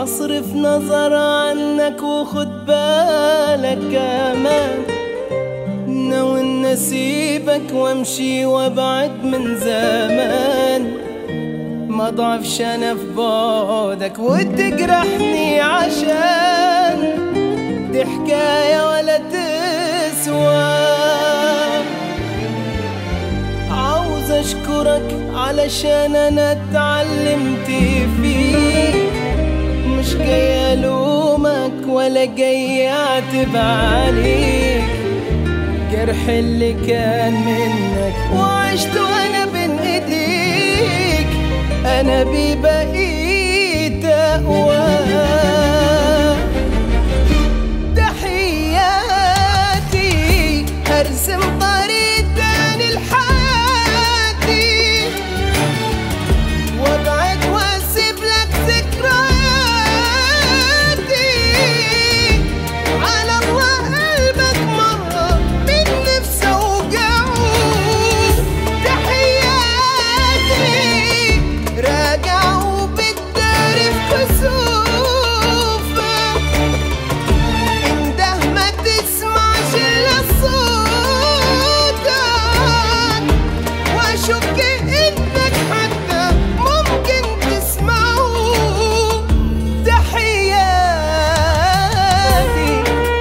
اصرف نظر عنك وخد بالك كمان ناوي ان اسيبك وامشي وابعد من زمان ما ضعفش انا في بعدك وتجرحني عشان دي حكاية ولا تسوى عاوز اشكرك علشان انا اتعلمت فيك مش جاي الومك ولا جاي اعتب عليك جرح اللي كان منك وعشت وانا بين ايديك انا ببقيت اقوى تحياتي هرسم طريق تاني لحياتي وابعد واسيب لك ذكرياتي على الله قلبك مرة من نفسي اوجعه تحياتي راجع وبتداري في كسوفك انده ما تسمعش الا صوتك واشك انك حتى ممكن تسمعه تحياتي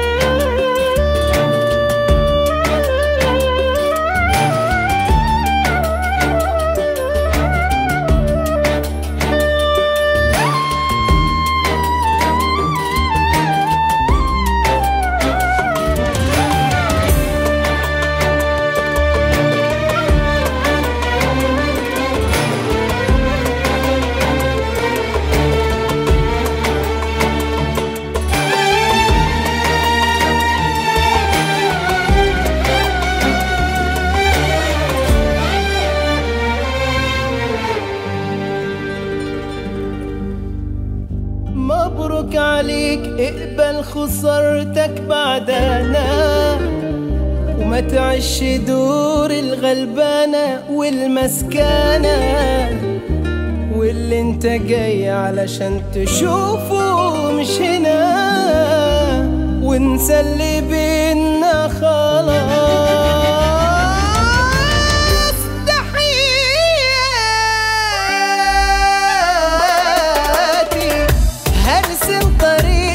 مبروك عليك اقبل خسارتك بعدنا وما تعيش دور الغلبانة والمسكانة واللي انت جاي علشان تشوفه مش هنا وانسى اللي بينا خلاص تحياتي هرسم طريق